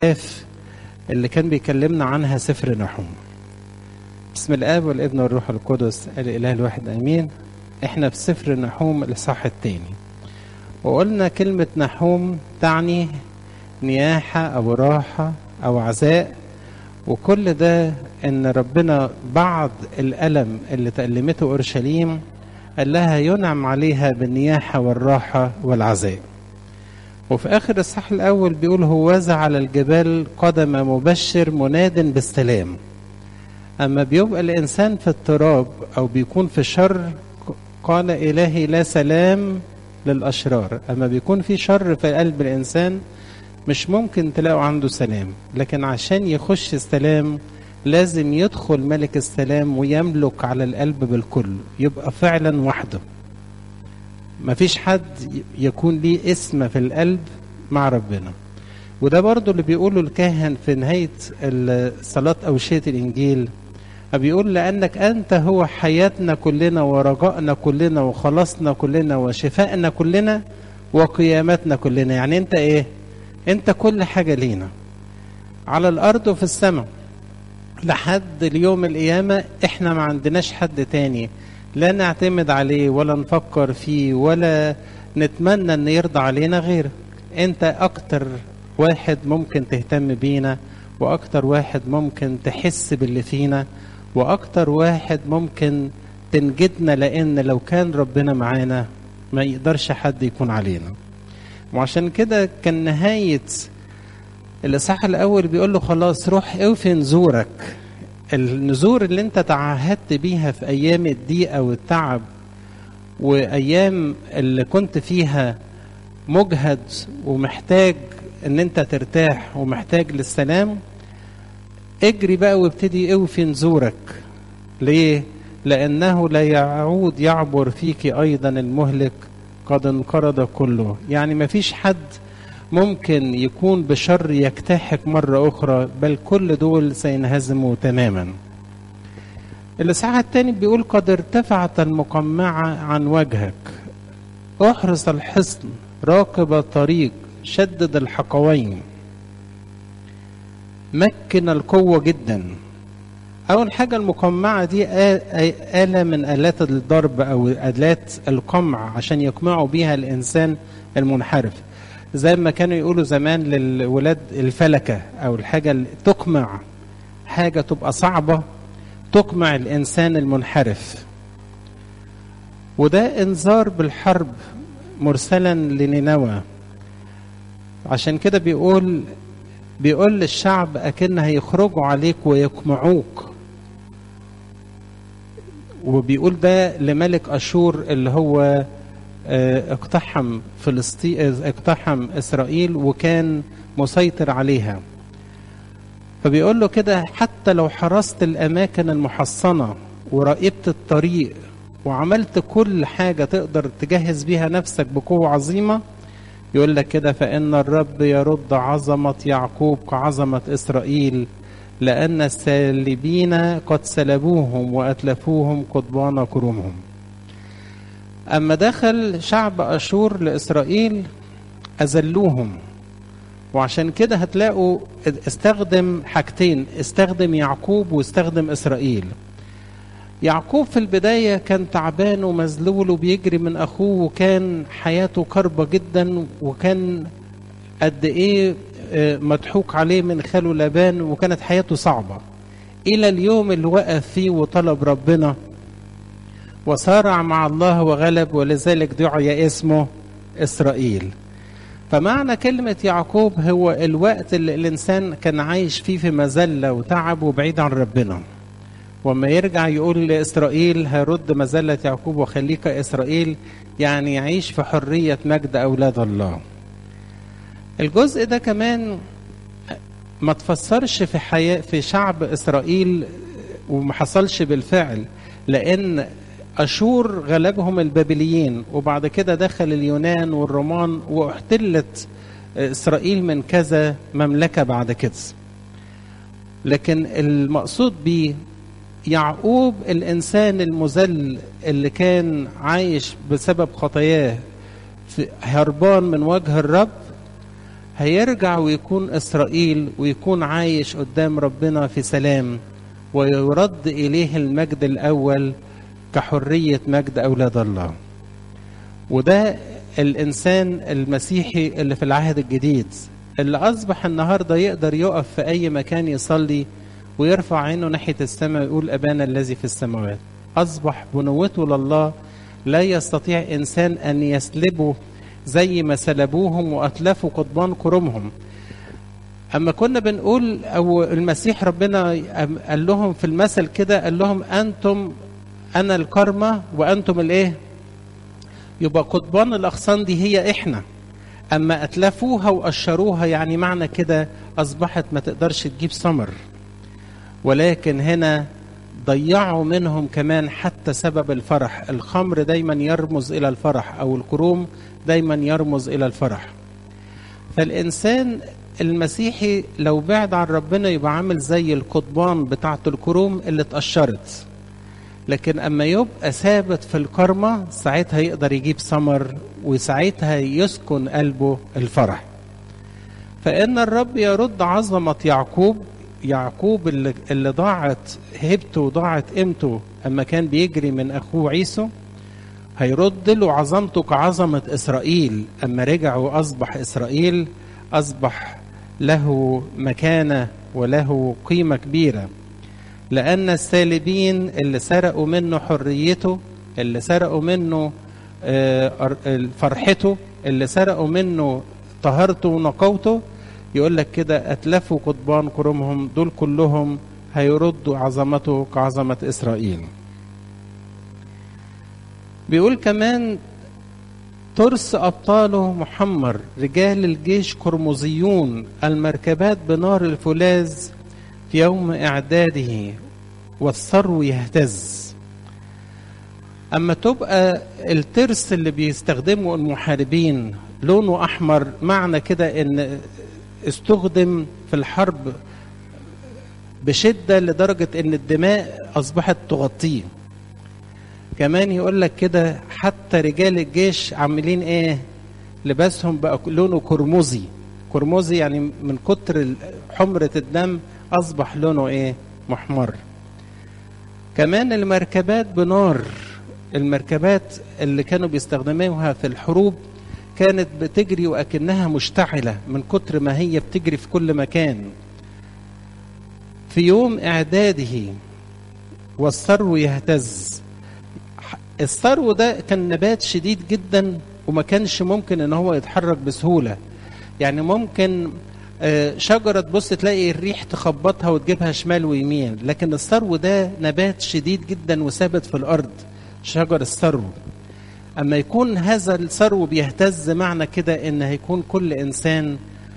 الأهداف اللي كان بيكلمنا عنها سفر نحوم بسم الآب والابن والروح القدس الإله الواحد آمين احنا في سفر نحوم الإصحاح الثاني وقلنا كلمة نحوم تعني نياحة أو راحة أو عزاء وكل ده إن ربنا بعد الألم اللي تألمته أورشليم قال لها ينعم عليها بالنياحة والراحة والعزاء وفي آخر الصح الأول بيقول هوذا على الجبال قدم مبشر مناد بالسلام أما بيبقى الإنسان في اضطراب أو بيكون في شر قال إلهي لا سلام للأشرار أما بيكون في شر في قلب الإنسان مش ممكن تلاقوا عنده سلام لكن عشان يخش السلام لازم يدخل ملك السلام ويملك على القلب بالكل يبقى فعلا وحده مفيش حد يكون ليه اسم في القلب مع ربنا وده برضو اللي بيقوله الكاهن في نهاية صلاة أوشية الإنجيل بيقول لأنك أنت هو حياتنا كلنا ورجائنا كلنا وخلاصنا كلنا وشفائنا كلنا وقيامتنا كلنا يعني أنت إيه أنت كل حاجة لينا على الأرض وفي السماء لحد اليوم القيامة إحنا ما عندناش حد تاني لا نعتمد عليه ولا نفكر فيه ولا نتمنى ان يرضى علينا غير انت اكتر واحد ممكن تهتم بينا واكتر واحد ممكن تحس باللي فينا واكتر واحد ممكن تنجدنا لان لو كان ربنا معانا ما يقدرش حد يكون علينا وعشان كده كان نهاية الإصحاح الأول بيقول له خلاص روح اوفي نزورك النزور اللي انت تعهدت بيها في ايام الضيقه والتعب وايام اللي كنت فيها مجهد ومحتاج ان انت ترتاح ومحتاج للسلام اجري بقى وابتدي اوفي نزورك ليه لانه لا يعود يعبر فيك ايضا المهلك قد انقرض كله يعني مفيش حد ممكن يكون بشر يجتاحك مرة أخرى بل كل دول سينهزموا تماما الإصحاح الثاني بيقول قد ارتفعت المقمعة عن وجهك احرص الحصن راقب الطريق شدد الحقوين مكن القوة جدا أول حاجة المقمعة دي آلة من آلات الضرب أو آلات القمع عشان يقمعوا بيها الإنسان المنحرف زي ما كانوا يقولوا زمان للولاد الفلكة أو الحاجة اللي تقمع حاجة تبقى صعبة تقمع الإنسان المنحرف وده إنذار بالحرب مرسلا لنينوى عشان كده بيقول بيقول للشعب أكن هيخرجوا عليك ويقمعوك وبيقول ده لملك أشور اللي هو اقتحم فلسطين اقتحم اسرائيل وكان مسيطر عليها فبيقول له كده حتى لو حرست الاماكن المحصنه وراقبت الطريق وعملت كل حاجه تقدر تجهز بيها نفسك بقوه عظيمه يقول لك كده فان الرب يرد عظمه يعقوب كعظمه اسرائيل لان السالبين قد سلبوهم واتلفوهم قضبان كرومهم أما دخل شعب أشور لإسرائيل أذلوهم وعشان كده هتلاقوا استخدم حاجتين استخدم يعقوب واستخدم إسرائيل يعقوب في البداية كان تعبان ومذلول وبيجري من أخوه وكان حياته كربة جدا وكان قد إيه مضحوك عليه من خاله لابان وكانت حياته صعبة إلى اليوم اللي وقف فيه وطلب ربنا وصارع مع الله وغلب ولذلك دعي اسمه إسرائيل فمعنى كلمة يعقوب هو الوقت اللي الإنسان كان عايش فيه في مذلة وتعب وبعيد عن ربنا وما يرجع يقول لإسرائيل هرد مذلة يعقوب وخليك إسرائيل يعني يعيش في حرية مجد أولاد الله الجزء ده كمان ما تفسرش في حياة في شعب إسرائيل وما حصلش بالفعل لأن أشور غلبهم البابليين وبعد كده دخل اليونان والرومان واحتلت إسرائيل من كذا مملكة بعد كده لكن المقصود بيه يعقوب الإنسان المذل اللي كان عايش بسبب خطاياه هربان من وجه الرب هيرجع ويكون إسرائيل ويكون عايش قدام ربنا في سلام ويرد إليه المجد الأول كحرية مجد أولاد الله وده الإنسان المسيحي اللي في العهد الجديد اللي أصبح النهاردة يقدر يقف في أي مكان يصلي ويرفع عينه ناحية السماء ويقول أبانا الذي في السماوات أصبح بنوته لله لا يستطيع إنسان أن يسلبه زي ما سلبوهم وأتلفوا قضبان كرمهم أما كنا بنقول أو المسيح ربنا قال لهم في المثل كده قال لهم أنتم أنا الكرمة وأنتم الإيه؟ يبقى قضبان الأغصان دي هي إحنا أما أتلفوها وقشروها يعني معنى كده أصبحت ما تقدرش تجيب ثمر ولكن هنا ضيعوا منهم كمان حتى سبب الفرح الخمر دايما يرمز إلى الفرح أو الكروم دايما يرمز إلى الفرح فالإنسان المسيحي لو بعد عن ربنا يبقى عامل زي القضبان بتاعة الكروم اللي اتقشرت لكن اما يبقى ثابت في الكرمة ساعتها يقدر يجيب ثمر وساعتها يسكن قلبه الفرح فإن الرب يرد عظمة يعقوب يعقوب اللي, اللي ضاعت هبته وضاعت قيمته أما كان بيجري من أخوه عيسو هيرد له عظمته كعظمة إسرائيل أما رجع وأصبح إسرائيل أصبح له مكانة وله قيمة كبيرة لأن السالبين اللي سرقوا منه حريته اللي سرقوا منه فرحته اللي سرقوا منه طهارته ونقوته يقول لك كده أتلفوا قضبان كرمهم دول كلهم هيردوا عظمته كعظمة إسرائيل بيقول كمان ترس أبطاله محمر رجال الجيش قرمزيون المركبات بنار الفولاذ في يوم إعداده والثرو يهتز أما تبقى الترس اللي بيستخدمه المحاربين لونه أحمر معنى كده إن استخدم في الحرب بشدة لدرجة إن الدماء أصبحت تغطيه كمان يقول لك كده حتى رجال الجيش عاملين إيه لباسهم بقى لونه كرمزي كرمزي يعني من كتر حمرة الدم أصبح لونه إيه محمر كمان المركبات بنار المركبات اللي كانوا بيستخدموها في الحروب كانت بتجري وأكنها مشتعلة من كتر ما هي بتجري في كل مكان في يوم إعداده والثرو يهتز الثرو ده كان نبات شديد جدا وما كانش ممكن ان هو يتحرك بسهولة يعني ممكن شجرة تبص تلاقي الريح تخبطها وتجيبها شمال ويمين لكن الثرو ده نبات شديد جدا وثابت في الأرض شجر الثرو أما يكون هذا الثرو بيهتز معنى كده إن هيكون كل إنسان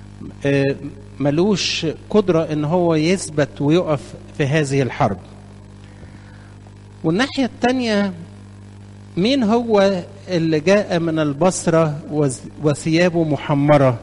ملوش قدرة إن هو يثبت ويقف في هذه الحرب والناحية التانية مين هو اللي جاء من البصرة وثيابه محمرة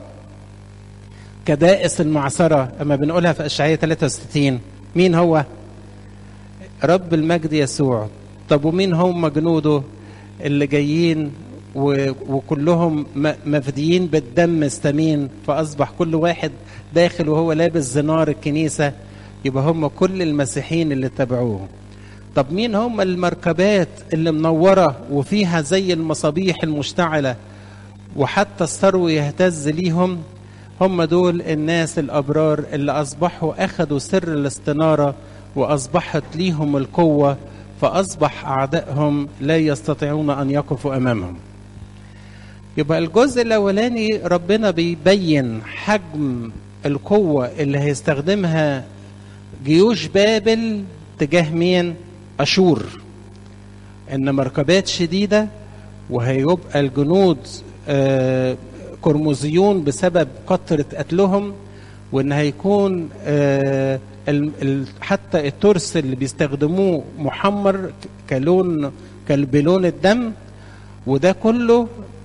كدائس المعصرة أما بنقولها في أشعية 63 مين هو رب المجد يسوع طب ومين هم جنوده اللي جايين وكلهم مفديين بالدم الثمين فأصبح كل واحد داخل وهو لابس زنار الكنيسة يبقى هم كل المسيحيين اللي تبعوه طب مين هم المركبات اللي منورة وفيها زي المصابيح المشتعلة وحتى الثرو يهتز ليهم هم دول الناس الأبرار اللي أصبحوا أخذوا سر الاستنارة وأصبحت ليهم القوة فأصبح أعدائهم لا يستطيعون أن يقفوا أمامهم يبقى الجزء الأولاني ربنا بيبين حجم القوة اللي هيستخدمها جيوش بابل تجاه مين؟ أشور إن مركبات شديدة وهيبقى الجنود آه كرمزيون بسبب كثرة قتلهم وإن هيكون آه حتى الترس اللي بيستخدموه محمر كلون بلون الدم وده كله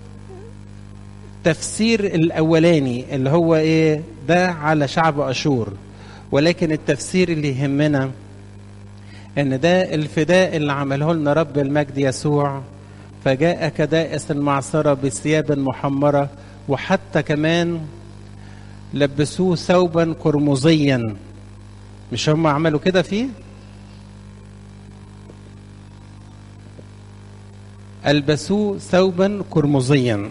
تفسير الاولاني اللي هو ايه ده على شعب اشور ولكن التفسير اللي يهمنا ان ده الفداء اللي عمله لنا رب المجد يسوع فجاء كدائس المعصره بثياب محمره وحتى كمان لبسوه ثوبا قرمزيا مش هم عملوا كده فيه ألبسوه ثوبا قرمزيا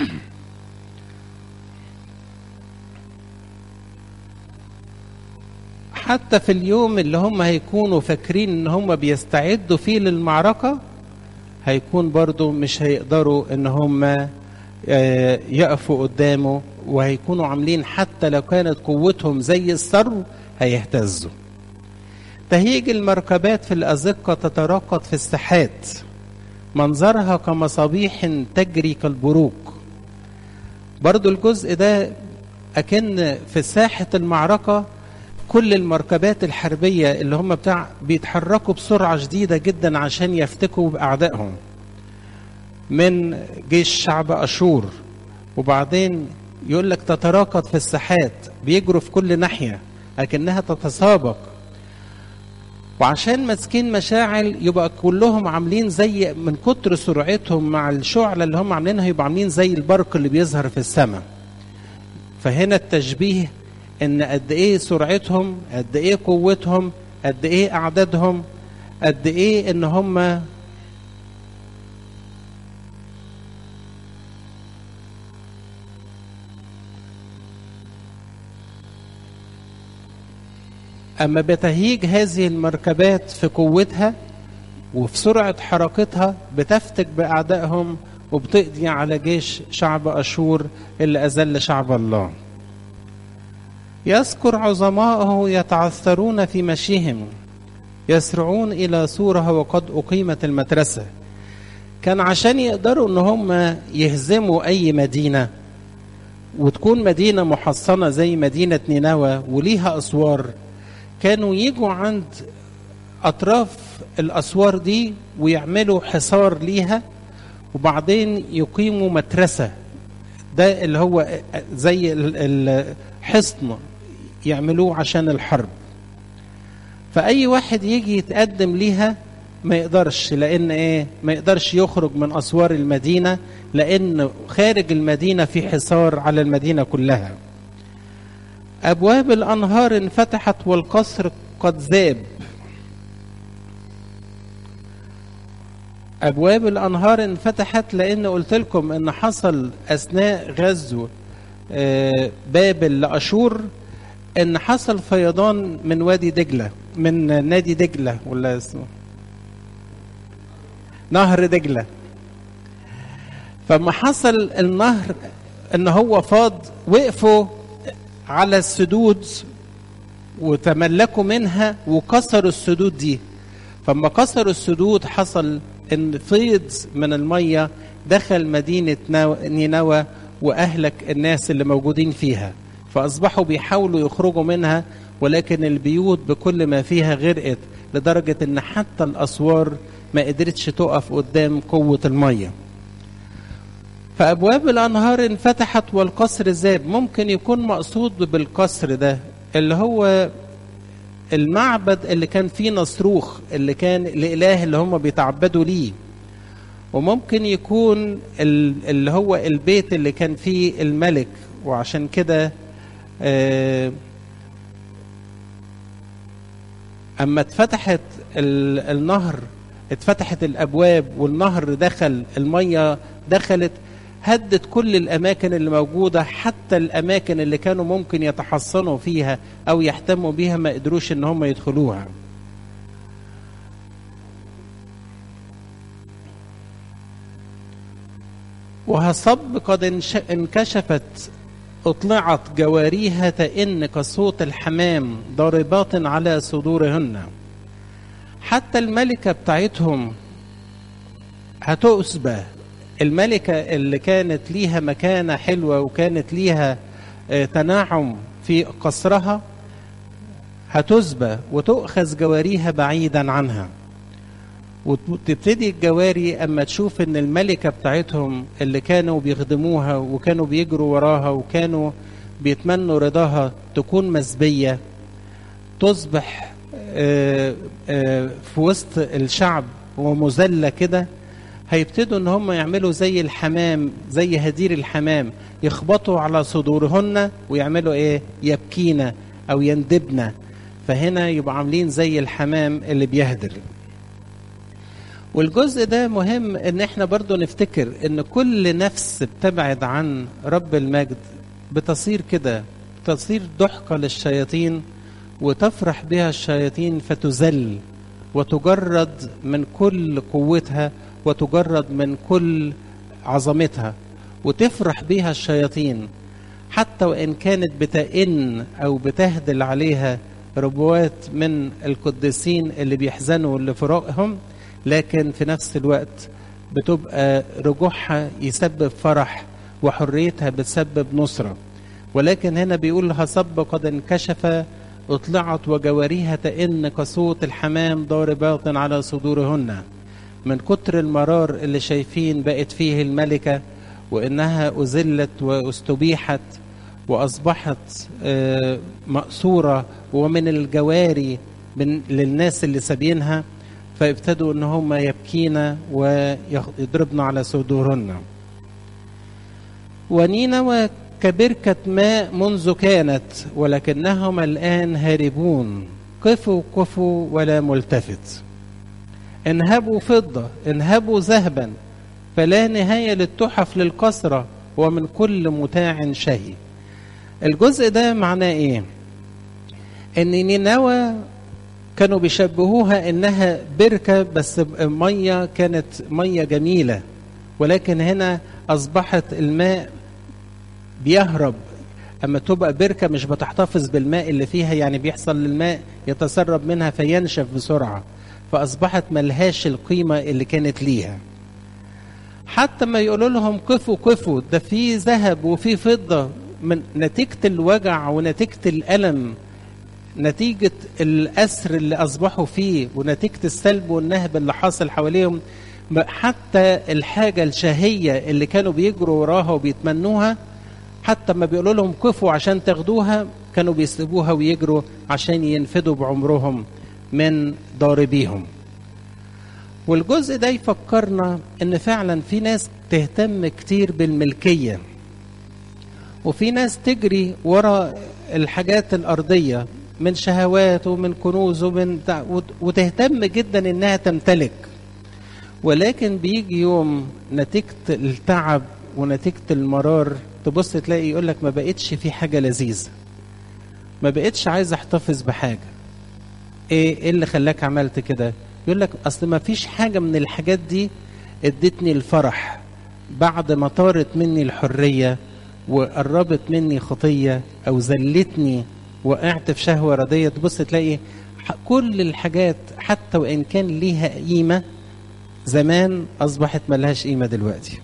حتى في اليوم اللي هم هيكونوا فاكرين ان هم بيستعدوا فيه للمعركة هيكون برضو مش هيقدروا ان هم يقفوا قدامه وهيكونوا عاملين حتى لو كانت قوتهم زي الثرو هيهتزوا تهيج المركبات في الأزقة تتراقد في الساحات منظرها كمصابيح تجري كالبروق برضو الجزء ده أكن في ساحة المعركة كل المركبات الحربية اللي هم بتاع بيتحركوا بسرعة شديدة جدا عشان يفتكوا بأعدائهم من جيش شعب أشور وبعدين يقول لك تتراقد في الساحات بيجروا في كل ناحية لكنها تتسابق وعشان ماسكين مشاعل يبقى كلهم عاملين زي من كتر سرعتهم مع الشعلة اللي هم عاملينها يبقى عاملين زي البرق اللي بيظهر في السماء فهنا التشبيه ان قد ايه سرعتهم قد ايه قوتهم قد ايه اعدادهم قد ايه ان هم اما بتهيج هذه المركبات في قوتها وفي سرعه حركتها بتفتك باعدائهم وبتقضي على جيش شعب اشور اللي اذل شعب الله يذكر عظماءه يتعثرون في مشيهم يسرعون الى سوره وقد اقيمت المدرسه كان عشان يقدروا ان هم يهزموا اي مدينه وتكون مدينه محصنه زي مدينه نينوى وليها اسوار كانوا يجوا عند اطراف الاسوار دي ويعملوا حصار ليها وبعدين يقيموا مدرسه ده اللي هو زي الحصن يعملوه عشان الحرب فاي واحد يجي يتقدم ليها ما يقدرش لان ايه ما يقدرش يخرج من اسوار المدينه لان خارج المدينه في حصار على المدينه كلها ابواب الانهار انفتحت والقصر قد ذاب ابواب الانهار انفتحت لان قلت لكم ان حصل اثناء غزو بابل لاشور ان حصل فيضان من وادي دجله من نادي دجله ولا اسمه نهر دجله فما حصل النهر ان هو فاض وقفوا على السدود وتملكوا منها وكسروا السدود دي فما كسروا السدود حصل ان فيض من الميه دخل مدينه نينوى واهلك الناس اللي موجودين فيها فاصبحوا بيحاولوا يخرجوا منها ولكن البيوت بكل ما فيها غرقت لدرجه ان حتى الاسوار ما قدرتش تقف قدام قوه الميه فابواب الانهار انفتحت والقصر ذاب ممكن يكون مقصود بالقصر ده اللي هو المعبد اللي كان فيه نصروخ اللي كان الاله اللي هم بيتعبدوا ليه وممكن يكون اللي هو البيت اللي كان فيه الملك وعشان كده اما اتفتحت النهر اتفتحت الابواب والنهر دخل الميه دخلت هدت كل الاماكن اللي موجوده حتى الاماكن اللي كانوا ممكن يتحصنوا فيها او يهتموا بيها ما قدروش ان هم يدخلوها وهصب قد انكشفت اطلعت جواريها تئن كصوت الحمام ضاربات على صدورهن حتى الملكه بتاعتهم هتؤسبه الملكة اللي كانت ليها مكانة حلوة وكانت ليها تناعم في قصرها هتسبى وتؤخذ جواريها بعيدا عنها وتبتدي الجواري اما تشوف ان الملكة بتاعتهم اللي كانوا بيخدموها وكانوا بيجروا وراها وكانوا بيتمنوا رضاها تكون مسبية تصبح في وسط الشعب ومذلة كده هيبتدوا ان هم يعملوا زي الحمام زي هدير الحمام يخبطوا على صدورهن ويعملوا ايه يبكينا او يندبنا فهنا يبقى عاملين زي الحمام اللي بيهدر والجزء ده مهم ان احنا برضو نفتكر ان كل نفس بتبعد عن رب المجد بتصير كده تصير ضحكة للشياطين وتفرح بها الشياطين فتذل وتجرد من كل قوتها وتجرد من كل عظمتها وتفرح بها الشياطين حتى وان كانت بتئن او بتهدل عليها ربوات من القديسين اللي بيحزنوا لفراقهم لكن في نفس الوقت بتبقى رجوعها يسبب فرح وحريتها بتسبب نصرة ولكن هنا بيقول هصب قد انكشف اطلعت وجواريها تئن كصوت الحمام ضاربات على صدورهن من كتر المرار اللي شايفين بقت فيه الملكة وإنها أذلت واستبيحت وأصبحت مأسورة ومن الجواري من للناس اللي سابينها فابتدوا ان هم يبكين ويضربن على صدورهن ونينوى كبركة ماء منذ كانت ولكنهم الآن هاربون قفوا قفوا ولا ملتفت انهبوا فضة انهبوا ذهبا فلا نهاية للتحف للكسرة ومن كل متاع شهي الجزء ده معناه ايه ان نينوى كانوا بيشبهوها انها بركه بس ميه كانت ميه جميله ولكن هنا اصبحت الماء بيهرب اما تبقى بركه مش بتحتفظ بالماء اللي فيها يعني بيحصل للماء يتسرب منها فينشف بسرعه فاصبحت ملهاش القيمه اللي كانت ليها حتى ما يقولوا لهم قفوا قفوا ده في ذهب وفي فضه من نتيجه الوجع ونتيجه الالم نتيجة الأسر اللي أصبحوا فيه ونتيجة السلب والنهب اللي حاصل حواليهم حتى الحاجة الشهية اللي كانوا بيجروا وراها وبيتمنوها حتى ما بيقولوا لهم كفوا عشان تاخدوها كانوا بيسيبوها ويجروا عشان ينفدوا بعمرهم من ضاربيهم والجزء ده يفكرنا ان فعلا في ناس تهتم كتير بالملكية وفي ناس تجري ورا الحاجات الأرضية من شهوات ومن كنوز ومن وتهتم جدا انها تمتلك ولكن بيجي يوم نتيجة التعب ونتيجة المرار تبص تلاقي يقول لك ما بقتش في حاجة لذيذة ما بقتش عايز احتفظ بحاجة ايه ايه اللي خلاك عملت كده يقول لك اصل ما فيش حاجة من الحاجات دي ادتني الفرح بعد ما طارت مني الحرية وقربت مني خطية او ذلتني وقعت في شهوة ردية تبص تلاقي كل الحاجات حتى وإن كان ليها قيمة زمان أصبحت ملهاش قيمة دلوقتي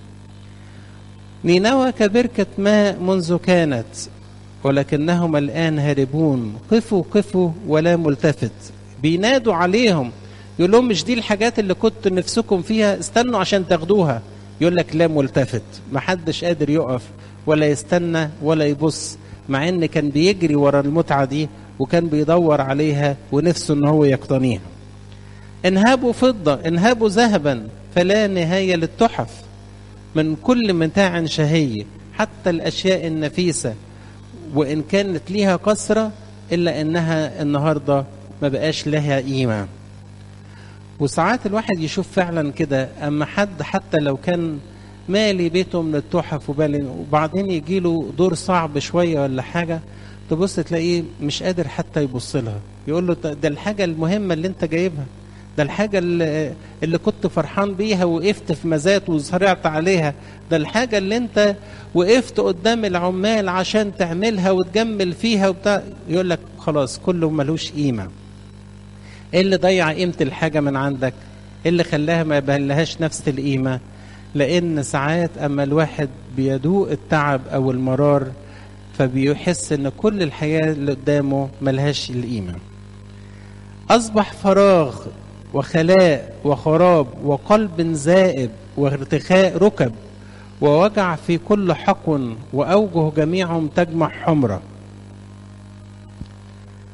نينوى كبركة ماء منذ كانت ولكنهم الآن هاربون قفوا قفوا ولا ملتفت بينادوا عليهم يقول لهم مش دي الحاجات اللي كنت نفسكم فيها استنوا عشان تاخدوها يقول لك لا ملتفت محدش قادر يقف ولا يستنى ولا يبص مع ان كان بيجري ورا المتعه دي وكان بيدور عليها ونفسه ان هو يقتنيها انهبوا فضه انهبوا ذهبا فلا نهايه للتحف من كل متاع شهي حتى الاشياء النفيسه وان كانت ليها كثره الا انها النهارده ما بقاش لها قيمه وساعات الواحد يشوف فعلا كده اما حد حتى لو كان مالي بيته من التحف وبالي وبعدين يجي له دور صعب شويه ولا حاجه تبص تلاقيه مش قادر حتى يبص لها يقول له ده الحاجه المهمه اللي انت جايبها ده الحاجه اللي, اللي كنت فرحان بيها وقفت في مزات وصرعت عليها ده الحاجه اللي انت وقفت قدام العمال عشان تعملها وتجمل فيها وبتاع يقول لك خلاص كله ملوش قيمه ايه اللي ضيع قيمه الحاجه من عندك ايه اللي خلاها ما يبهلهاش نفس القيمه لان ساعات اما الواحد بيدوق التعب او المرار فبيحس ان كل الحياه اللي قدامه ملهاش القيمه اصبح فراغ وخلاء وخراب وقلب زائب وارتخاء ركب ووجع في كل حقن واوجه جميعهم تجمع حمره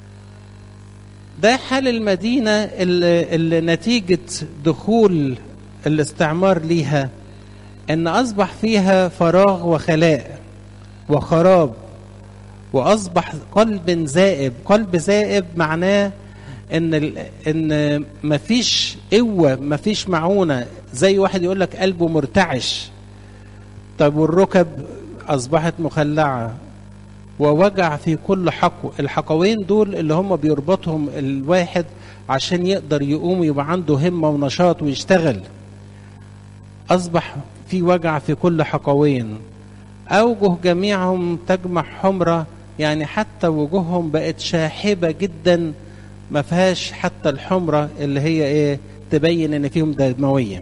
ده حال المدينه اللي, اللي نتيجه دخول الاستعمار ليها ان اصبح فيها فراغ وخلاء وخراب واصبح قلب زائب قلب زائب معناه ان ال... ان مفيش قوه مفيش معونه زي واحد يقول لك قلبه مرتعش طب والركب اصبحت مخلعه ووجع في كل حقو الحقوين دول اللي هم بيربطهم الواحد عشان يقدر يقوم يبقى عنده همه ونشاط ويشتغل اصبح في وجع في كل حقوين اوجه جميعهم تجمع حمره يعني حتى وجوههم بقت شاحبه جدا ما فيهاش حتى الحمره اللي هي ايه تبين ان فيهم دمويه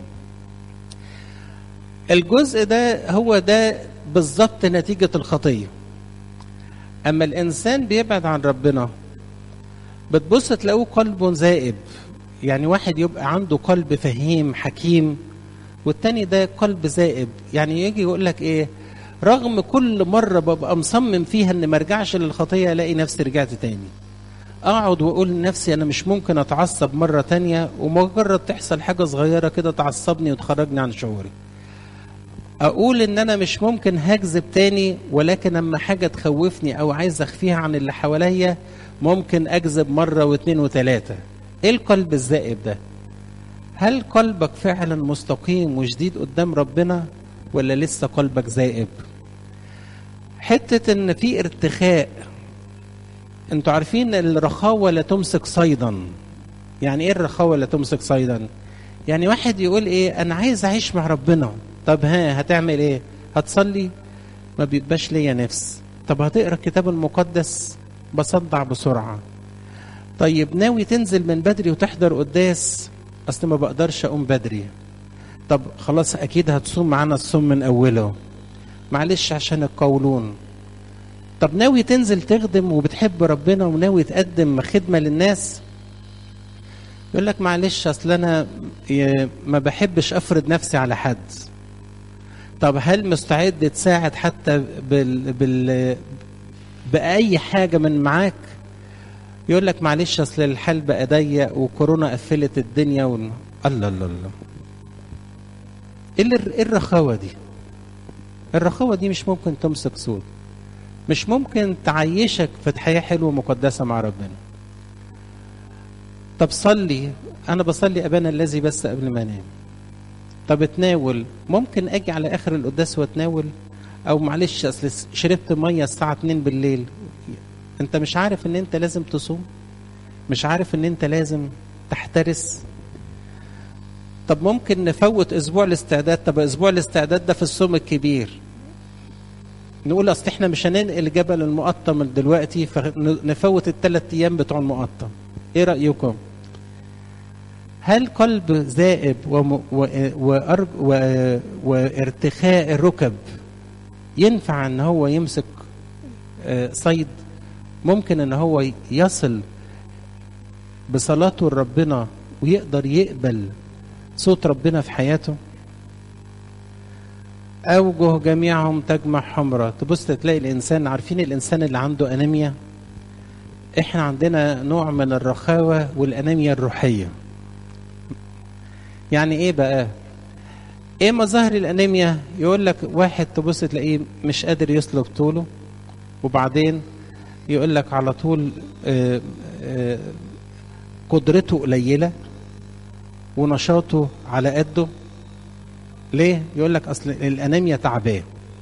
الجزء ده هو ده بالظبط نتيجه الخطيه اما الانسان بيبعد عن ربنا بتبص تلاقوه قلبه زائب يعني واحد يبقى عنده قلب فهيم حكيم والتاني ده قلب زائب يعني يجي يقول لك ايه رغم كل مرة ببقى مصمم فيها ان ما ارجعش للخطية الاقي نفسي رجعت تاني اقعد واقول لنفسي انا مش ممكن اتعصب مرة تانية ومجرد تحصل حاجة صغيرة كده تعصبني وتخرجني عن شعوري اقول ان انا مش ممكن هكذب تاني ولكن اما حاجة تخوفني او عايز اخفيها عن اللي حواليا ممكن اكذب مرة واثنين وثلاثة ايه القلب الزائب ده هل قلبك فعلا مستقيم وشديد قدام ربنا ولا لسه قلبك زائب حتة ان في ارتخاء انتوا عارفين الرخاوة لا تمسك صيدا يعني ايه الرخاوة لا تمسك صيدا يعني واحد يقول ايه انا عايز اعيش مع ربنا طب ها هتعمل ايه هتصلي ما بيبقاش ليا نفس طب هتقرا الكتاب المقدس بصدع بسرعة طيب ناوي تنزل من بدري وتحضر قداس اصل ما بقدرش اقوم بدري طب خلاص اكيد هتصوم معانا الصوم من اوله معلش عشان القولون طب ناوي تنزل تخدم وبتحب ربنا وناوي تقدم خدمة للناس يقول لك معلش اصل انا ما بحبش افرض نفسي على حد طب هل مستعد تساعد حتى بال, بال بأي حاجة من معاك يقول لك معلش اصل الحال بقى ضيق وكورونا قفلت الدنيا و... الله الله الله ايه الرخاوه دي الرخاوه دي مش ممكن تمسك صوت مش ممكن تعيشك في حياه حلوه مقدسه مع ربنا طب صلي انا بصلي ابانا الذي بس قبل ما انام طب اتناول ممكن اجي على اخر القداس واتناول او معلش اصل شربت ميه الساعه 2 بالليل انت مش عارف ان انت لازم تصوم مش عارف ان انت لازم تحترس طب ممكن نفوت اسبوع الاستعداد طب اسبوع الاستعداد ده في الصوم الكبير نقول اصل احنا مش هننقل جبل المقطم دلوقتي فنفوت الثلاث ايام بتوع المقطم ايه رايكم هل قلب ذائب وم... و... وأرج... و... وارتخاء الركب ينفع ان هو يمسك صيد ممكن ان هو يصل بصلاته لربنا ويقدر يقبل صوت ربنا في حياته أوجه جميعهم تجمع حمرة تبص تلاقي الإنسان عارفين الإنسان اللي عنده أنيميا إحنا عندنا نوع من الرخاوة والأنيميا الروحية يعني إيه بقى إيه مظاهر الأنيميا يقول لك واحد تبص تلاقيه مش قادر يسلك طوله وبعدين يقول لك على طول آآ آآ قدرته قليلة ونشاطه على قده ليه؟ يقول لك أصل الأنيميا تعباه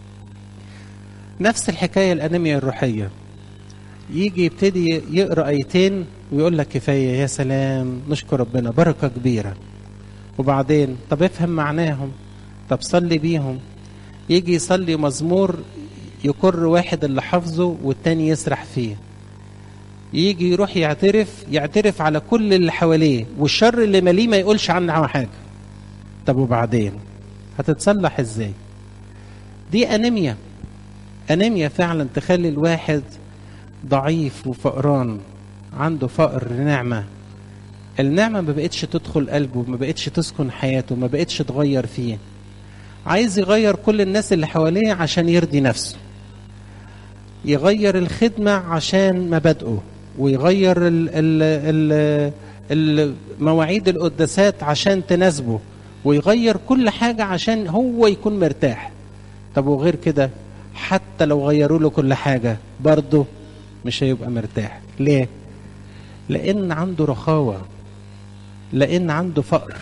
نفس الحكاية الأنيميا الروحية يجي يبتدي يقرأ آيتين ويقول لك كفاية يا سلام نشكر ربنا بركة كبيرة وبعدين طب افهم معناهم طب صلي بيهم يجي يصلي مزمور يقر واحد اللي حافظه والتاني يسرح فيه يجي يروح يعترف يعترف على كل اللي حواليه والشر اللي ماليه ما يقولش عنه حاجه طب وبعدين هتتصلح ازاي دي انيميا انيميا فعلا تخلي الواحد ضعيف وفقران عنده فقر نعمه النعمه ما بقتش تدخل قلبه ما بقتش تسكن حياته ما بقتش تغير فيه عايز يغير كل الناس اللي حواليه عشان يرضي نفسه يغير الخدمة عشان مبادئه ويغير ال ال ال المواعيد القداسات عشان تناسبه ويغير كل حاجة عشان هو يكون مرتاح طب وغير كده حتى لو غيروا له كل حاجة برضه مش هيبقى مرتاح ليه؟ لأن عنده رخاوة لأن عنده فقر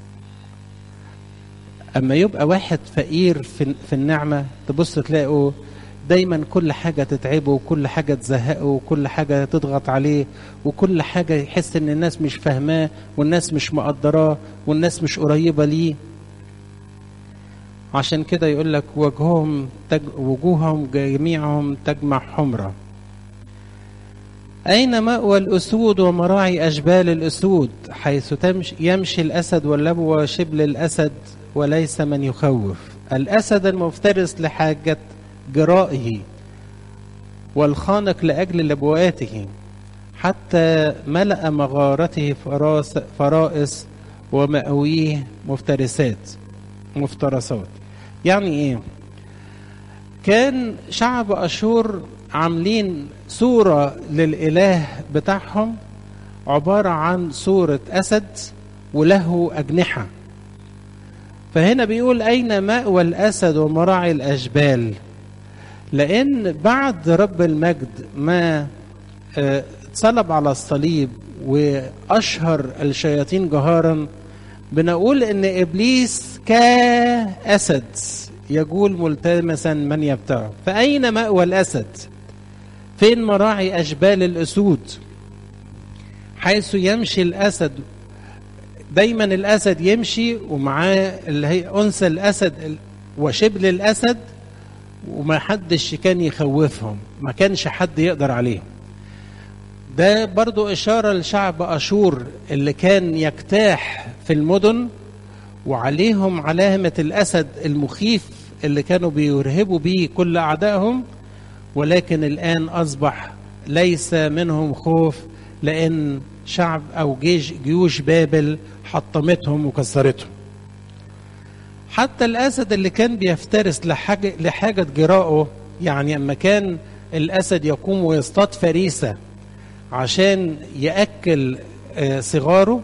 أما يبقى واحد فقير في, في النعمة تبص تلاقوا دايما كل حاجة تتعبه وكل حاجة تزهقه وكل حاجة تضغط عليه وكل حاجة يحس ان الناس مش فاهماه والناس مش مقدراه والناس مش قريبة ليه عشان كده يقول لك وجههم تج... وجوههم جميعهم تجمع حمرة أين مأوى الأسود ومراعي أجبال الأسود حيث تمشي يمشي الأسد واللبو وشبل الأسد وليس من يخوف الأسد المفترس لحاجة جرائه والخانق لأجل لبواته حتى ملأ مغارته فراس فرائس ومأويه مفترسات مفترسات يعني ايه كان شعب أشور عاملين صورة للإله بتاعهم عبارة عن صورة أسد وله أجنحة فهنا بيقول أين مأوى الأسد ومراعي الأجبال لأن بعد رب المجد ما اتصلب على الصليب وأشهر الشياطين جهارا بنقول إن إبليس كأسد يقول ملتمسا من يبتعه فأين مأوى الأسد فين مراعي أجبال الأسود حيث يمشي الأسد دايما الأسد يمشي ومعاه اللي هي أنثى الأسد وشبل الأسد وما حدش كان يخوفهم ما كانش حد يقدر عليهم ده برضو إشارة لشعب أشور اللي كان يجتاح في المدن وعليهم علامة الأسد المخيف اللي كانوا بيرهبوا بيه كل أعدائهم ولكن الآن أصبح ليس منهم خوف لأن شعب أو جيش جيوش بابل حطمتهم وكسرتهم حتى الأسد اللي كان بيفترس لحاجة, لحاجة جراءه يعني أما كان الأسد يقوم ويصطاد فريسة عشان يأكل صغاره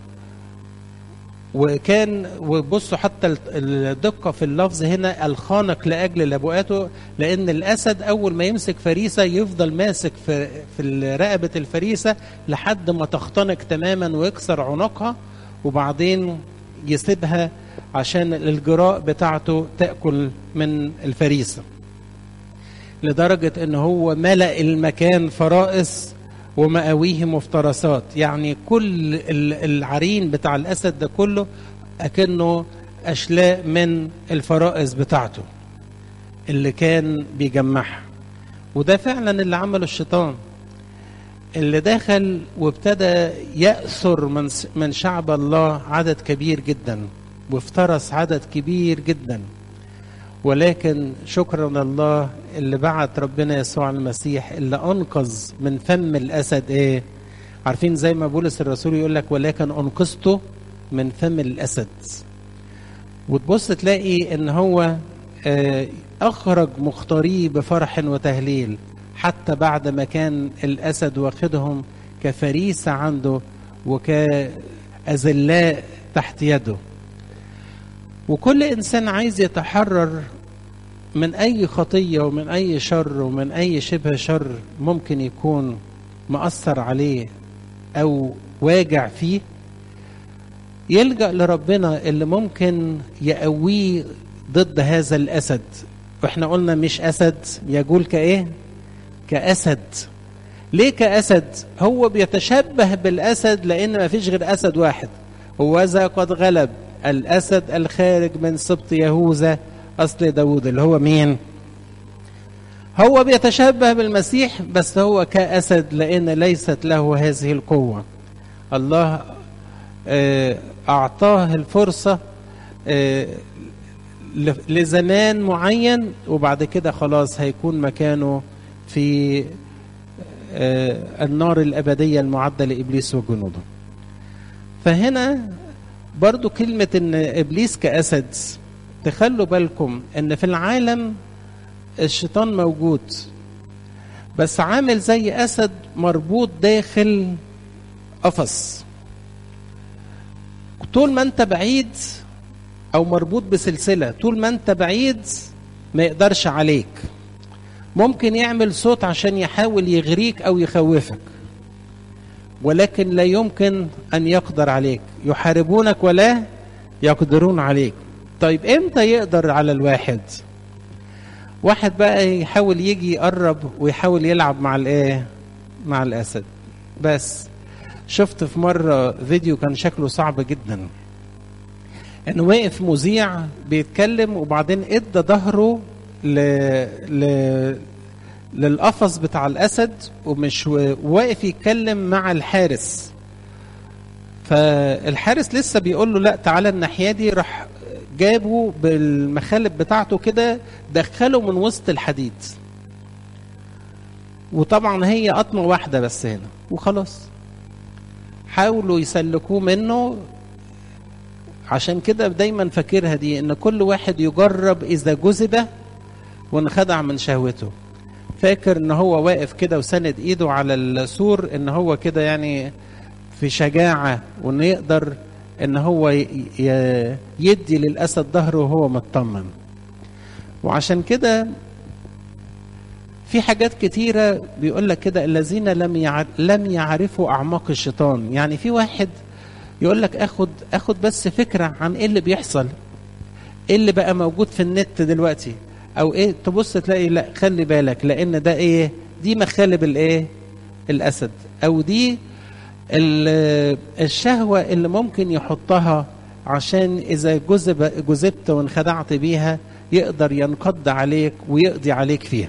وكان وبصوا حتى الدقة في اللفظ هنا الخانق لأجل لبؤاته لأن الأسد أول ما يمسك فريسة يفضل ماسك في, في رقبة الفريسة لحد ما تختنق تماما ويكسر عنقها وبعدين يسيبها عشان الجراء بتاعته تأكل من الفريسة لدرجة ان هو ملأ المكان فرائس ومأويه مفترسات يعني كل العرين بتاع الأسد ده كله أكنه أشلاء من الفرائس بتاعته اللي كان بيجمعها وده فعلا اللي عمله الشيطان اللي دخل وابتدى يأثر من من شعب الله عدد كبير جدا وافترس عدد كبير جدا ولكن شكرا لله اللي بعت ربنا يسوع المسيح اللي انقذ من فم الاسد ايه عارفين زي ما بولس الرسول يقول لك ولكن انقذته من فم الاسد وتبص تلاقي ان هو اخرج مختاريه بفرح وتهليل حتى بعد ما كان الاسد واخدهم كفريسه عنده وكأذلاء تحت يده وكل انسان عايز يتحرر من اي خطيه ومن اي شر ومن اي شبه شر ممكن يكون مأثر عليه او واجع فيه يلجأ لربنا اللي ممكن يقويه ضد هذا الاسد واحنا قلنا مش اسد يقول كايه كاسد ليه كاسد هو بيتشبه بالاسد لان ما فيش غير اسد واحد وذا قد غلب الأسد الخارج من سبط يهوذا أصل داود اللي هو مين هو بيتشبه بالمسيح بس هو كأسد لأن ليست له هذه القوة الله أعطاه الفرصة لزمان معين وبعد كده خلاص هيكون مكانه في النار الأبدية المعدة لإبليس وجنوده فهنا برضو كلمة ان ابليس كاسد تخلوا بالكم ان في العالم الشيطان موجود بس عامل زي اسد مربوط داخل قفص طول ما انت بعيد او مربوط بسلسله طول ما انت بعيد ما يقدرش عليك ممكن يعمل صوت عشان يحاول يغريك او يخوفك ولكن لا يمكن ان يقدر عليك يحاربونك ولا يقدرون عليك طيب امتى يقدر على الواحد واحد بقى يحاول يجي يقرب ويحاول يلعب مع الايه مع الاسد بس شفت في مره فيديو كان شكله صعب جدا انه واقف مذيع بيتكلم وبعدين ادى ظهره ل... ل... للقفص بتاع الاسد ومش واقف يتكلم مع الحارس فالحارس لسه بيقول له لا تعالى الناحيه دي راح جابه بالمخالب بتاعته كده دخله من وسط الحديد وطبعا هي قطمه واحده بس هنا وخلاص حاولوا يسلكوه منه عشان كده دايما فاكرها دي ان كل واحد يجرب اذا جذب وانخدع من شهوته فاكر ان هو واقف كده وسند ايده على السور ان هو كده يعني في شجاعة وانه يقدر ان هو يدي للاسد ظهره وهو مطمن وعشان كده في حاجات كتيرة بيقول لك كده الذين لم لم يعرفوا اعماق الشيطان يعني في واحد يقول لك اخد اخد بس فكرة عن ايه اللي بيحصل ايه اللي بقى موجود في النت دلوقتي او ايه تبص تلاقي لا خلي بالك لان ده ايه دي مخالب الايه الاسد او دي الشهوة اللي ممكن يحطها عشان إذا جذب جذبت وانخدعت بيها يقدر ينقض عليك ويقضي عليك فيها.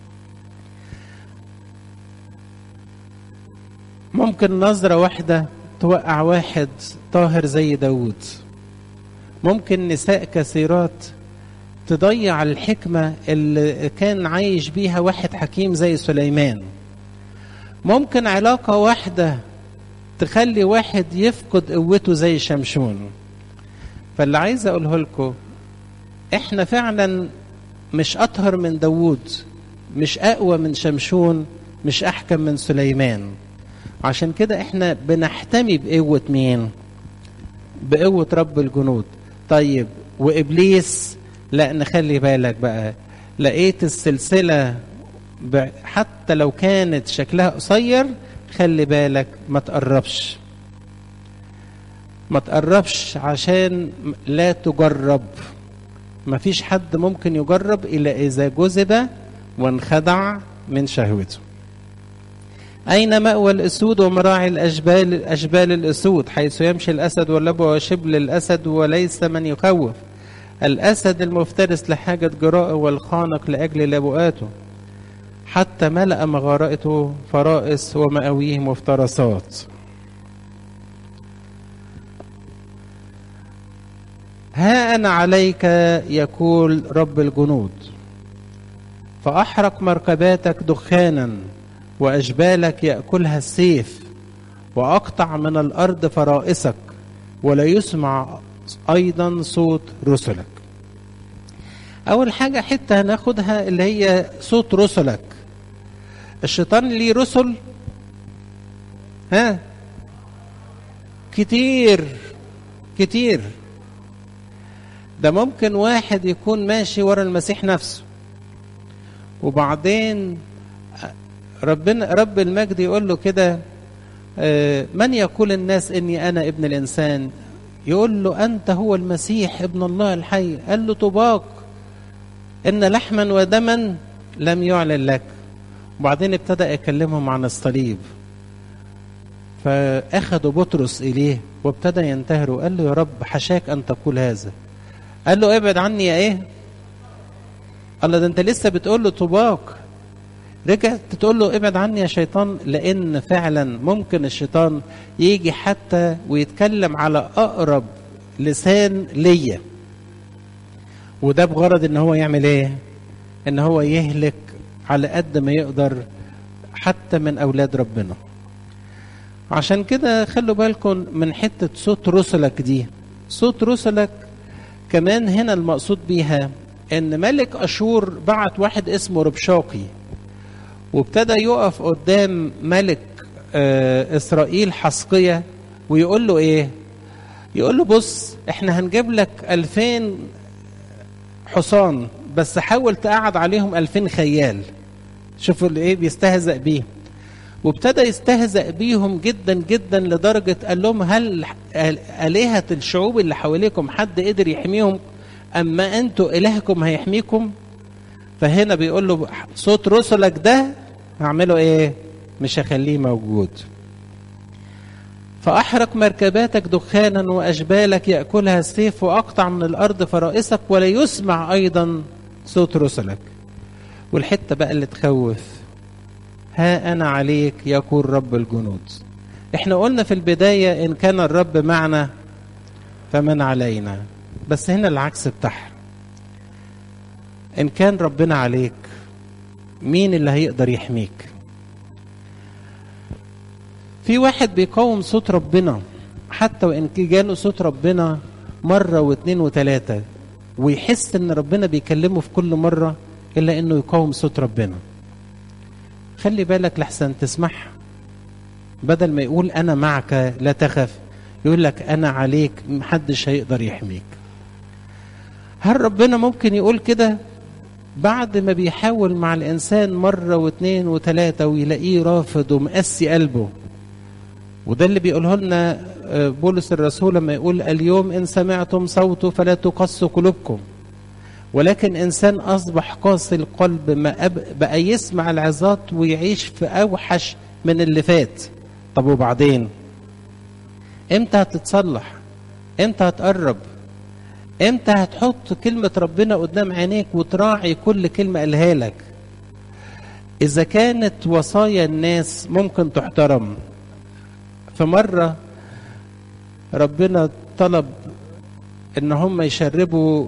ممكن نظرة واحدة توقع واحد طاهر زي داود. ممكن نساء كثيرات تضيع الحكمة اللي كان عايش بيها واحد حكيم زي سليمان. ممكن علاقة واحدة تخلي واحد يفقد قوته زي شمشون فاللي عايز اقوله لكم احنا فعلا مش اطهر من داوود مش اقوى من شمشون مش احكم من سليمان عشان كده احنا بنحتمي بقوة مين بقوة رب الجنود طيب وابليس لا نخلي بالك بقى لقيت السلسلة حتى لو كانت شكلها قصير خلي بالك ما تقربش ما تقربش عشان لا تجرب ما فيش حد ممكن يجرب إلا إذا جذب وانخدع من شهوته أين مأوى الأسود ومراعي الأشبال أشبال الأسود حيث يمشي الأسد واللبوة وشبل الأسد وليس من يخوف الأسد المفترس لحاجة جراءه والخانق لأجل لبؤاته حتى ملأ مغارته فرائس ومأويه مفترسات ها أنا عليك يقول رب الجنود فأحرق مركباتك دخانا وأجبالك يأكلها السيف وأقطع من الأرض فرائسك ولا يسمع أيضا صوت رسلك أول حاجة حتة هناخدها اللي هي صوت رسلك الشيطان ليه رسل ها كتير كتير ده ممكن واحد يكون ماشي ورا المسيح نفسه وبعدين ربنا رب المجد يقول له كده من يقول الناس اني انا ابن الانسان يقول له انت هو المسيح ابن الله الحي قال له طباق ان لحما ودما لم يعلن لك وبعدين ابتدى يكلمهم عن الصليب فاخذوا بطرس اليه وابتدى ينتهر وقال له يا رب حشاك ان تقول هذا قال له ابعد عني يا ايه الله ده انت لسه بتقول له طباق رجعت تقول له ابعد عني يا شيطان لان فعلا ممكن الشيطان يجي حتى ويتكلم على اقرب لسان ليا وده بغرض ان هو يعمل ايه ان هو يهلك على قد ما يقدر حتى من اولاد ربنا عشان كده خلوا بالكم من حته صوت رسلك دي صوت رسلك كمان هنا المقصود بيها ان ملك اشور بعت واحد اسمه ربشاقي وابتدى يقف قدام ملك آه اسرائيل حسقية ويقول له ايه يقول له بص احنا هنجيب لك ألفين حصان بس حاول تقعد عليهم ألفين خيال شوفوا ايه بيستهزأ بيه وابتدى يستهزأ بيهم جدا جدا لدرجة قال لهم هل آلهة الشعوب اللي حواليكم حد قدر يحميهم أما أنتوا إلهكم هيحميكم فهنا بيقول له صوت رسلك ده هعمله إيه مش هخليه موجود فأحرق مركباتك دخانا وأجبالك يأكلها السيف وأقطع من الأرض فرائسك ولا يسمع أيضا صوت رسلك والحتة بقى اللي تخوف ها أنا عليك يقول رب الجنود احنا قلنا في البداية إن كان الرب معنا فمن علينا بس هنا العكس بتاعها إن كان ربنا عليك مين اللي هيقدر يحميك في واحد بيقاوم صوت ربنا حتى وإن جاله صوت ربنا مرة واثنين وثلاثة ويحس إن ربنا بيكلمه في كل مرة إلا إنه يقاوم صوت ربنا خلي بالك لحسن تسمعها بدل ما يقول أنا معك لا تخف يقول لك أنا عليك محدش هيقدر يحميك هل ربنا ممكن يقول كده بعد ما بيحاول مع الإنسان مرة واثنين وثلاثة ويلاقيه رافض ومقسي قلبه وده اللي بيقوله لنا بولس الرسول لما يقول اليوم إن سمعتم صوته فلا تقصوا قلوبكم ولكن إنسان أصبح قاسي القلب ما أب... بقى يسمع العظات ويعيش في أوحش من اللي فات طب وبعدين إمتى هتتصلح إمتى هتقرب إمتى هتحط كلمة ربنا قدام عينيك وتراعي كل كلمة قالها لك إذا كانت وصايا الناس ممكن تحترم فمرة ربنا طلب إن هم يشربوا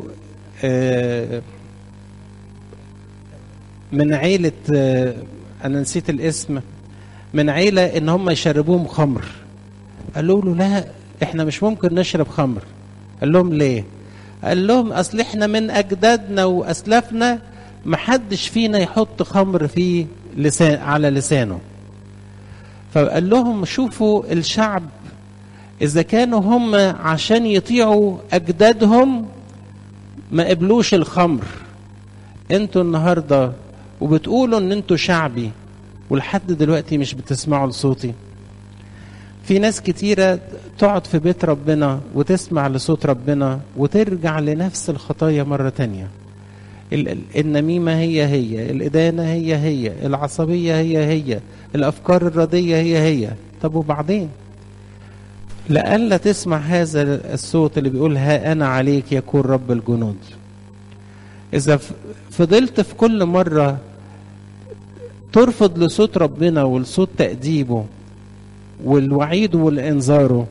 من عيلة أنا نسيت الاسم من عيلة إن هم يشربوهم خمر قالوا له لا إحنا مش ممكن نشرب خمر قال لهم ليه قال لهم أصل إحنا من أجدادنا وأسلافنا محدش فينا يحط خمر في لسان على لسانه فقال لهم شوفوا الشعب إذا كانوا هم عشان يطيعوا أجدادهم ما قبلوش الخمر انتوا النهارده وبتقولوا ان انتوا شعبي ولحد دلوقتي مش بتسمعوا لصوتي في ناس كتيرة تقعد في بيت ربنا وتسمع لصوت ربنا وترجع لنفس الخطايا مرة تانية النميمة هي هي الإدانة هي هي العصبية هي هي الأفكار الردية هي هي طب وبعدين لئلا تسمع هذا الصوت اللي بيقول ها أنا عليك يكون رب الجنود إذا فضلت في كل مرة ترفض لصوت ربنا ولصوت تأديبه والوعيد والإنذاره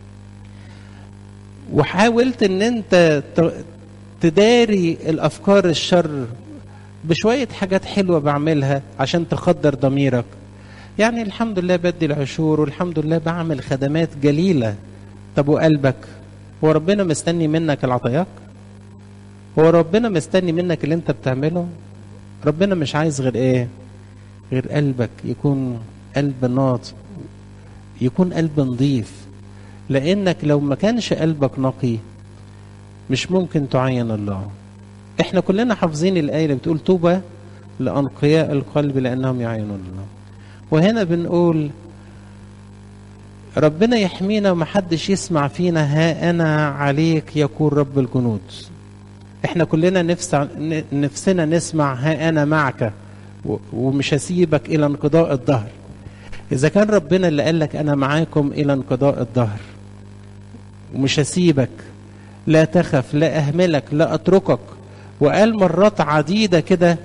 وحاولت ان انت تداري الافكار الشر بشوية حاجات حلوة بعملها عشان تخدر ضميرك يعني الحمد لله بدي العشور والحمد لله بعمل خدمات جليلة طب وقلبك هو ربنا مستني منك العطيات هو ربنا مستني منك اللي انت بتعمله ربنا مش عايز غير ايه غير قلبك يكون قلب ناط يكون قلب نظيف لانك لو ما كانش قلبك نقي مش ممكن تعين الله احنا كلنا حافظين الايه اللي بتقول طوبى لانقياء القلب لانهم يعينون الله وهنا بنقول ربنا يحمينا ومحدش يسمع فينا ها انا عليك يقول رب الجنود احنا كلنا نفس نفسنا نسمع ها انا معك ومش هسيبك الى انقضاء الظهر اذا كان ربنا اللي قال لك انا معاكم الى انقضاء الظهر ومش هسيبك لا تخف لا اهملك لا اتركك وقال مرات عديده كده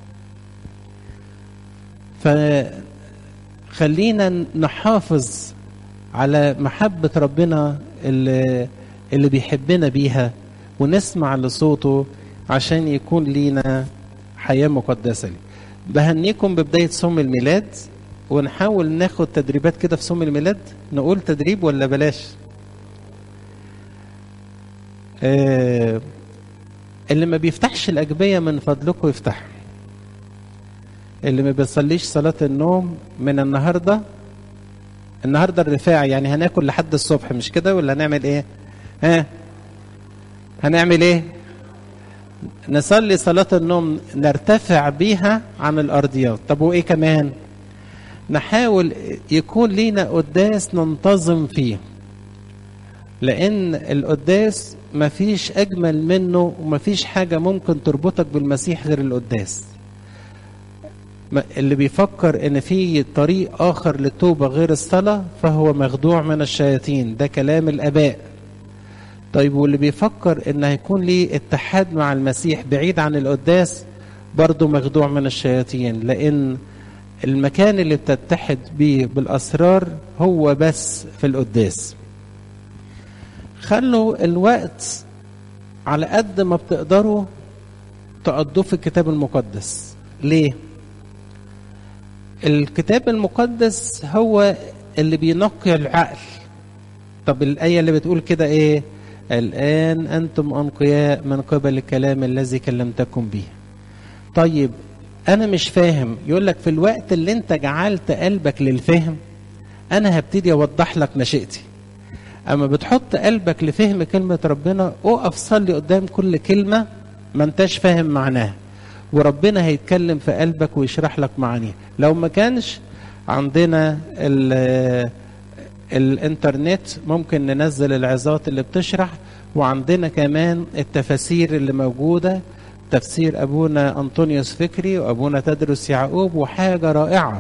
فخلينا نحافظ على محبه ربنا اللي اللي بيحبنا بيها ونسمع لصوته عشان يكون لينا حياة مقدسة لي بهنيكم ببداية صوم الميلاد ونحاول ناخد تدريبات كده في صوم الميلاد نقول تدريب ولا بلاش آه اللي ما بيفتحش الأجبية من فضلكم يفتح اللي ما بيصليش صلاة النوم من النهاردة النهاردة الرفاع يعني هناكل لحد الصبح مش كده ولا هنعمل ايه ها هنعمل ايه نصلي صلاة النوم نرتفع بيها عن الأرضيات طب وإيه كمان نحاول يكون لينا قداس ننتظم فيه لأن القداس مفيش أجمل منه ومفيش حاجة ممكن تربطك بالمسيح غير القداس اللي بيفكر ان في طريق اخر للتوبه غير الصلاه فهو مخدوع من الشياطين ده كلام الاباء طيب واللي بيفكر ان هيكون ليه اتحاد مع المسيح بعيد عن القداس برضه مخدوع من الشياطين لان المكان اللي بتتحد بيه بالاسرار هو بس في القداس خلوا الوقت على قد ما بتقدروا تقضوه في الكتاب المقدس ليه الكتاب المقدس هو اللي بينقي العقل طب الآية اللي بتقول كده إيه الآن أنتم أنقياء من قبل الكلام الذي كلمتكم به طيب أنا مش فاهم يقول لك في الوقت اللي أنت جعلت قلبك للفهم أنا هبتدي أوضح لك مشيئتي أما بتحط قلبك لفهم كلمة ربنا أقف صلي قدام كل كلمة ما أنتش فاهم معناها وربنا هيتكلم في قلبك ويشرح لك معانيه لو ما كانش عندنا الانترنت ممكن ننزل العظات اللي بتشرح وعندنا كمان التفاسير اللي موجودة تفسير أبونا أنطونيوس فكري وأبونا تدرس يعقوب وحاجة رائعة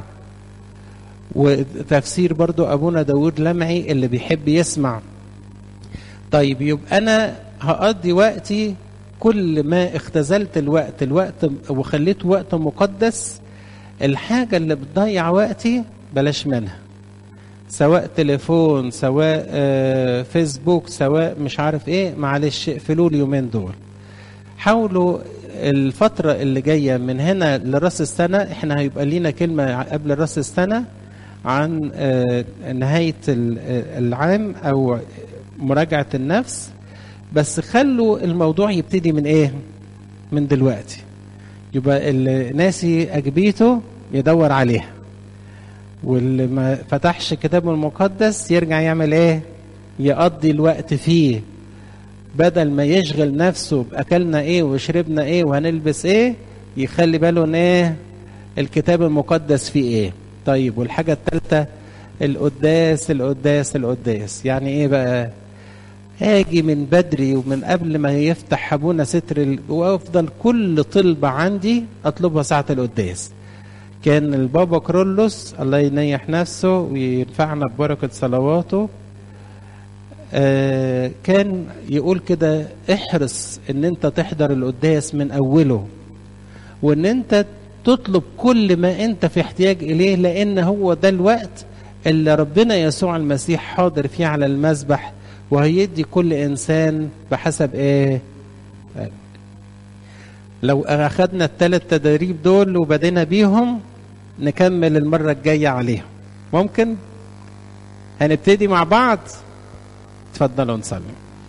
وتفسير برضو أبونا داود لمعي اللي بيحب يسمع طيب يبقى أنا هقضي وقتي كل ما اختزلت الوقت الوقت وخليته وقت مقدس الحاجة اللي بتضيع وقتي بلاش منها سواء تليفون سواء آه فيسبوك سواء مش عارف ايه معلش اقفلوا اليومين دول حاولوا الفترة اللي جاية من هنا لراس السنة احنا هيبقى لينا كلمة قبل راس السنة عن آه نهاية العام او مراجعة النفس بس خلوا الموضوع يبتدي من ايه من دلوقتي يبقى اللي ناسي اجبيته يدور عليها واللي ما فتحش كتابه المقدس يرجع يعمل ايه يقضي الوقت فيه بدل ما يشغل نفسه باكلنا ايه وشربنا ايه وهنلبس ايه يخلي باله ان ايه الكتاب المقدس فيه ايه طيب والحاجه الثالثه القداس القداس القداس يعني ايه بقى اجي من بدري ومن قبل ما يفتح ابونا ستر ال... وافضل كل طلبه عندي اطلبها ساعه القداس كان البابا كرولوس الله ينيح نفسه وينفعنا ببركه صلواته آه كان يقول كده احرص ان انت تحضر القداس من اوله وان انت تطلب كل ما انت في احتياج اليه لان هو ده الوقت اللي ربنا يسوع المسيح حاضر فيه على المذبح وهيدي كل انسان بحسب ايه لو اخدنا الثلاث تدريب دول وبدينا بيهم نكمل المره الجايه عليهم ممكن هنبتدي مع بعض اتفضلوا نصلي